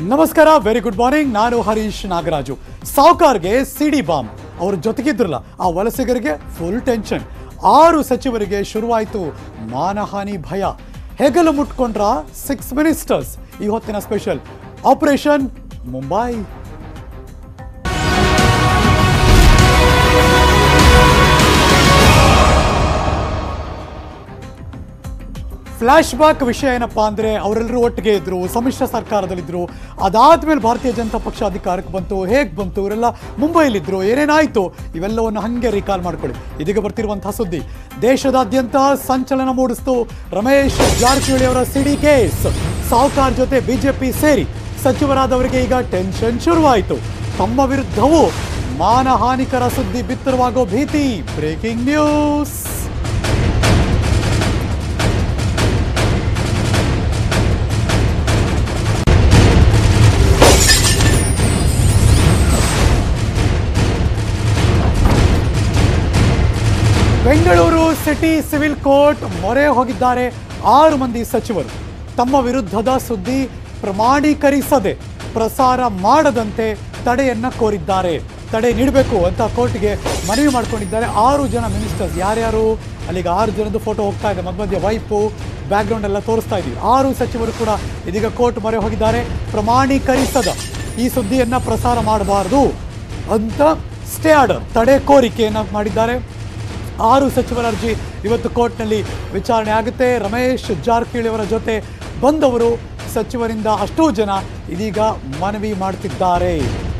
ನಮಸ್ಕಾರ very good morning ನಾನು ಹರೀಶ್ ನಾಗರಾಜು ಸಾವ್ಕಾರ್ಗೆ ಸಿಡಿ ಬಾಂಬ್ ಅವ್ರ ಜೊತೆಗಿದ್ರಲ್ಲ ಆ ವಲಸಿಗರಿಗೆ ಫುಲ್ ಟೆನ್ಷನ್ ಆರು ಸಚಿವರಿಗೆ ಶುರುವಾಯಿತು ಮಾನಹಾನಿ ಭಯ ಹೆಗಲು ಮುಟ್ಕೊಂಡ್ರ ಸಿಕ್ಸ್ ಮಿನಿಸ್ಟರ್ಸ್ ಈ ಹೊತ್ತಿನ special operation Mumbai flashback ವಿಷಯ ಏನಪ್ಪಾ ಅಂದ್ರೆ ಅವರೆಲ್ಲರೂ ಒಟ್ಟಿಗೆ ಇದ್ರು ಸಮ್ಮಿಶ್ರ ಸರ್ಕಾರದಲ್ಲಿದ್ರು ಅದಾದ್ಮೇಲೆ ಭಾರತೀಯ ಜನತಾ ಪಕ್ಷ ಅಧಿಕಾರಕ್ಕೆ ಬಂತು ಹೇಗೆ ಬಂತು ಇವರೆಲ್ಲ ಮುಂಬೈಲಿದ್ರು ಏನೇನಾಯ್ತು ಇವೆಲ್ಲವನ್ನು ಹಂಗೆ ರೀಕಾಲ್ ಮಾಡ್ಕೊಳ್ಳಿ ಇದೀಗ ಬರ್ತಿರುವಂತಹ ಸುದ್ದಿ ದೇಶದಾದ್ಯಂತ ಸಂಚಲನ ಮೂಡಿಸ್ತು ರಮೇಶ್ ಜಾರಕಿಹೊಳಿ ಅವರ ಸಿಡಿ ಕೇಸ್ ಸಾವ್ಕಾರ್ ಜೊತೆ ಬಿಜೆಪಿ ಸೇರಿ ಸಚಿವರಾದವರಿಗೆ ಈಗ ಟೆನ್ಷನ್ ಶುರುವಾಯಿತು ತಮ್ಮ ವಿರುದ್ಧವೂ ಮಾನಹಾನಿಕರ ಸುದ್ದಿ ಬಿತ್ತರವಾಗೋ ಭೀತಿ breaking news Bengaluru city civil court ಮೊರೆ ಹೋಗಿದ್ದಾರೆ ಆರು ಮಂದಿ ಸಚಿವರು ತಮ್ಮ ವಿರುದ್ಧದ ಸುದ್ದಿ ಪ್ರಮಾಣೀಕರಿಸದೆ ಪ್ರಸಾರ ಮಾಡದಂತೆ ತಡೆಯನ್ನ ಕೋರಿದ್ದಾರೆ ತಡೆ ನೀಡಬೇಕು ಅಂತ ಕೋರ್ಟ್ಗೆ ಮನವಿ ಮಾಡ್ಕೊಂಡಿದ್ದಾರೆ ಆರು ಜನ ಮಿನಿಸ್ಟರ್ಸ್ ಯಾರ್ಯಾರು ಅಲ್ಲಿಗೆ ಆರು ಜನದ ಫೋಟೋ ಹೋಗ್ತಾ ಇದೆ ಮಧ್ಯ ಮಧ್ಯೆ ವೈಪು ಬ್ಯಾಕ್ಗ್ರೌಂಡ್ ಎಲ್ಲ ತೋರಿಸ್ತಾ ಇದ್ದೀವಿ ಆರು ಸಚಿವರು ಕೂಡ ಇದೀಗ ಕೋರ್ಟ್ ಮೊರೆ ಹೋಗಿದ್ದಾರೆ ಪ್ರಮಾಣೀಕರಿಸದ ಈ ಸುದ್ದಿಯನ್ನ ಪ್ರಸಾರ ಮಾಡಬಾರದು ಅಂತ ಸ್ಟೇ ಆರ್ಡರ್ ತಡೆ ಕೋರಿಕೆಯನ್ನು ಮಾಡಿದ್ದಾರೆ ಆರು ಸಚಿವರ ಅರ್ಜಿ ಇವತ್ತು ಕೋರ್ಟ್ನಲ್ಲಿ ವಿಚಾರಣೆ ಆಗುತ್ತೆ ರಮೇಶ್ ಜಾರಕಿಹೊಳಿ ಅವರ ಜೊತೆ ಬಂದವರು ಸಚಿವರಿಂದ ಅಷ್ಟೂ ಜನ ಇದೀಗ ಮನವಿ ಮಾಡ್ತಿದ್ದಾರೆ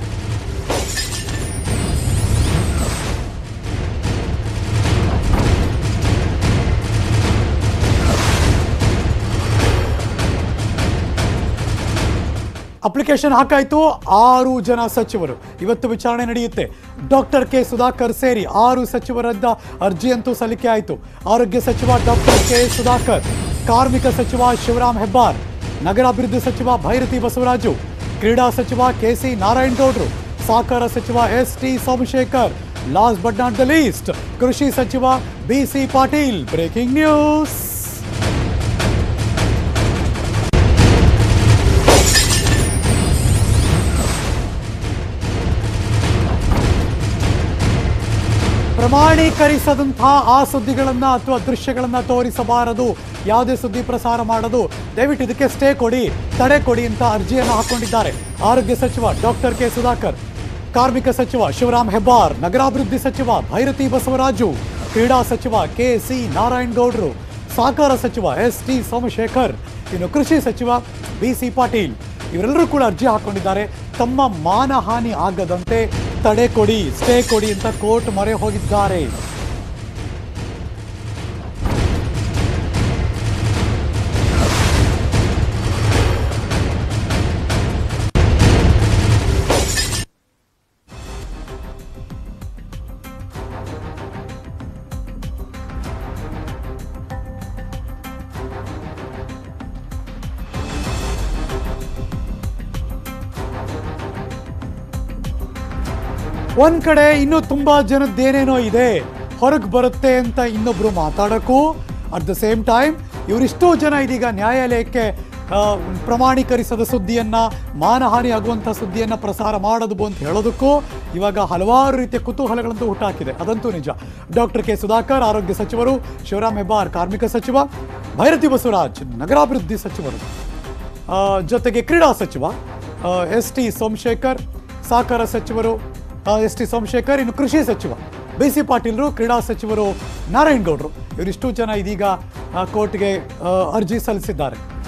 ಅಪ್ಲಿಕೇಶನ್ ಹಾಕಾಯ್ತು ಆರು ಜನ ಸಚಿವರು ಇವತ್ತು ವಿಚಾರಣೆ ನಡೆಯುತ್ತೆ ಡಾಕ್ಟರ್ ಕೆ ಸುಧಾಕರ್ ಸೇರಿ ಆರು ಸಚಿವರದ್ದ ಅರ್ಜಿಯಂತೂ ಸಲ್ಲಿಕೆ ಆಯಿತು ಆರೋಗ್ಯ ಸಚಿವ ಡಾಕ್ಟರ್ ಕೆ ಸುಧಾಕರ್ ಕಾರ್ಮಿಕ ಸಚಿವ ಶಿವರಾಮ್ ಹೆಬ್ಬಾರ್ ನಗರಾಭಿವೃದ್ಧಿ ಸಚಿವ ಭೈರತಿ ಬಸವರಾಜು ಕ್ರೀಡಾ ಸಚಿವ ಕೆ ಸಿ ನಾರಾಯಣಗೌಡರು ಸಹಕಾರ ಸಚಿವ S T Somashekar last but not the least ಕೃಷಿ ಸಚಿವ B C Patil breaking news ಪ್ರಮಾಣೀಕರಿಸದಂತಹ ಆ ಸುದ್ದಿಗಳನ್ನ ಅಥವಾ ದೃಶ್ಯಗಳನ್ನ ತೋರಿಸಬಾರದು ಯಾವುದೇ ಸುದ್ದಿ ಪ್ರಸಾರ ಮಾಡೋದು ದಯವಿಟ್ಟು ಇದಕ್ಕೆ ಸ್ಟೇ ಕೊಡಿ ತಡೆ ಕೊಡಿ ಅಂತ ಅರ್ಜಿಯನ್ನು ಹಾಕೊಂಡಿದ್ದಾರೆ ಆರೋಗ್ಯ ಸಚಿವ ಡಾಕ್ಟರ್ ಕೆ ಸುಧಾಕರ್ ಕಾರ್ಮಿಕ ಸಚಿವ ಶಿವರಾಮ್ ಹೆಬ್ಬಾರ್ ನಗರಾಭಿವೃದ್ಧಿ ಸಚಿವ ಭೈರತಿ ಬಸವರಾಜು ಕ್ರೀಡಾ ಸಚಿವ ಕೆ ಸಿ ನಾರಾಯಣಗೌಡರು ಸಹಕಾರ ಸಚಿವ ಎಸ್ ಟಿ ಸೋಮಶೇಖರ್ ಇನ್ನು ಕೃಷಿ ಸಚಿವ ಬಿ ಸಿ ಪಾಟೀಲ್ ಇವರೆಲ್ಲರೂ ಕೂಡ ಅರ್ಜಿ ಹಾಕೊಂಡಿದ್ದಾರೆ ತಮ್ಮ ಮಾನಹಾನಿ ಆಗದಂತೆ ತಡೆ ಕೊಡಿ ಸ್ಟೇ ಕೊಡಿ ಅಂತ ಕೋರ್ಟ್ ಮೊರೆ ಹೋಗಿದ್ದಾರೆ ಒಂದ್ ಕಡೆ ಇನ್ನೂ ತುಂಬಾ ಜನದ್ದೇನೇನೋ ಇದೆ ಹೊರಗೆ ಬರುತ್ತೆ ಅಂತ ಇನ್ನೊಬ್ರು ಮಾತಾಡೋಕ್ಕೂ ಅಟ್ ದ ಸೇಮ್ ಟೈಮ್ ಇವರಿಷ್ಟೋ ಜನ ಇದೀಗ ನ್ಯಾಯಾಲಯಕ್ಕೆ ಆ, ಪ್ರಮಾಣೀಕರಿಸದ ಸುದ್ದಿಯನ್ನ ಮಾನಹಾನಿ ಆಗುವಂಥ ಸುದ್ದಿಯನ್ನ ಪ್ರಸಾರ ಮಾಡೋದು ಅಂತ ಹೇಳೋದಕ್ಕೂ ಇವಾಗ ಹಲವಾರು ರೀತಿಯ ಕುತೂಹಲಗಳಂತೂ ಹುಟ್ಟಾಕಿದೆ ಅದಂತೂ ನಿಜ ಡಾಕ್ಟರ್ ಕೆ ಸುಧಾಕರ್ ಆರೋಗ್ಯ ಸಚಿವರು ಶಿವರಾಮ್ ಹೆಬ್ಬಾರ್ ಕಾರ್ಮಿಕ ಸಚಿವ ಭೈರತಿ ಬಸವರಾಜ್ ನಗರಾಭಿವೃದ್ಧಿ ಸಚಿವರು ಆ, ಜೊತೆಗೆ ಕ್ರೀಡಾ ಸಚಿವ ಎಸ್ ಟಿ ಸೋಮಶೇಖರ್ ಸಹಕಾರ ಸಚಿವರು ಎಸ್ ಟಿ ಸೋಮಶೇಖರ್ ಇನ್ನು ಕೃಷಿ ಸಚಿವ ಬಿ ಸಿ ಪಾಟೀಲ್ರು ಕ್ರೀಡಾ ಸಚಿವರು ನಾರಾಯಣಗೌಡರು ಇವರಿಷ್ಟು ಜನ ಇದೀಗ ಆ, ಕೋರ್ಟ್ಗೆ ಆ, ಅರ್ಜಿ ಸಲ್ಲಿಸಿದ್ದಾರೆ